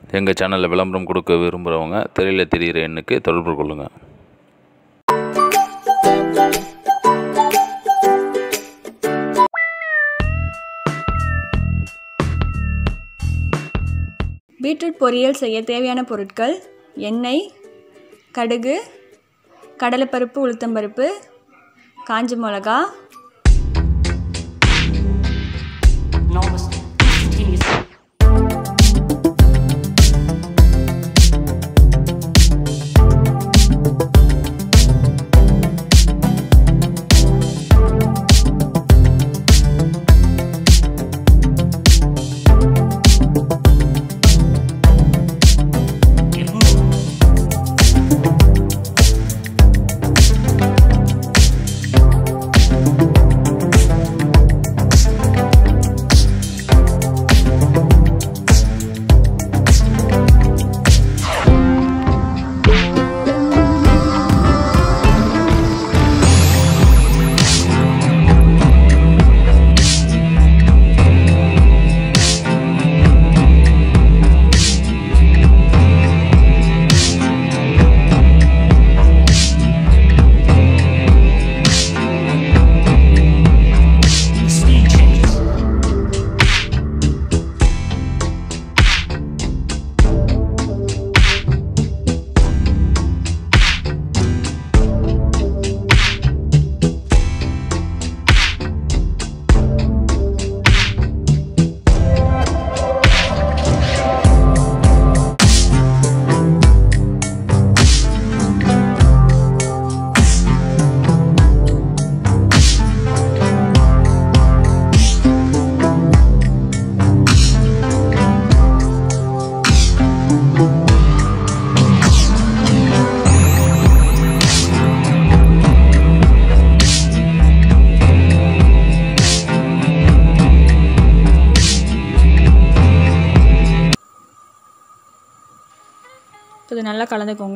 எங்கள் சேனலில் விளம்பரம் கொடுக்க விரும்புகிறவங்க திரையில் தெரிகிற எண்ணுக்கு தொடர்பு கொள்ளுங்கள் பீட்ரூட் பொரியல் செய்ய தேவையான பொருட்கள் எண்ணெய் கடுகு கடலைப்பருப்பு உளுத்தம்பருப்பு காஞ்ச மிளகா enormous instantaneous Get moving. Speed changes. இப்போ இது நல்லா கலந்துக்கோங்க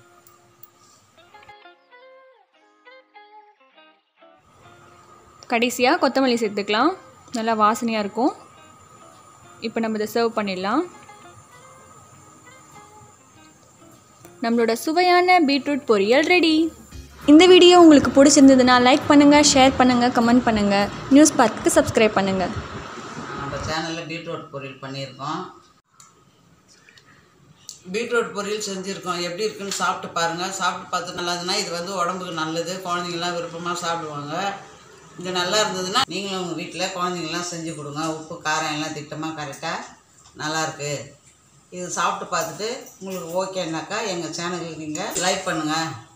கடைசியாக கொத்தமல்லி சேர்த்துக்கலாம் நல்லா வாசனையாக இருக்கும் இப்போ நம்ம இதை சர்வ் பண்ணிடலாம் நம்மளோட சுவையான பீட்ரூட் பொரியல் ரெடி இந்த வீடியோ உங்களுக்கு பிடிச்சிருந்ததுன்னா லைக் பண்ணுங்கள் ஷேர் பண்ணுங்கள் கமெண்ட் பண்ணுங்கள் நியூஸ் பார்த்துக்கு சப்ஸ்கிரைப் பண்ணுங்கள் நம்ம சேனலில் பீட்ரூட் பொரியல் பண்ணியிருக்கோம் பீட்ரூட் பொரியல் செஞ்சுருக்கோம் எப்படி இருக்குன்னு சாப்பிட்டு பாருங்கள் சாப்பிட்டு பார்த்து நல்லா இருந்ததுன்னா இது வந்து உடம்புக்கு நல்லது குழந்தைங்களாம் விருப்பமாக சாப்பிடுவாங்க இது நல்லா இருந்ததுன்னா நீங்களும் உங்கள் வீட்டில் குழந்தைங்களாம் செஞ்சு கொடுங்க உப்பு காரம் எல்லாம் திட்டமாக கரெக்டாக நல்லாயிருக்கு இது சாப்பிட்டு பார்த்துட்டு உங்களுக்கு ஓகேனாக்கா எங்கள் சேனலுக்கு நீங்கள் லைக் பண்ணுங்கள்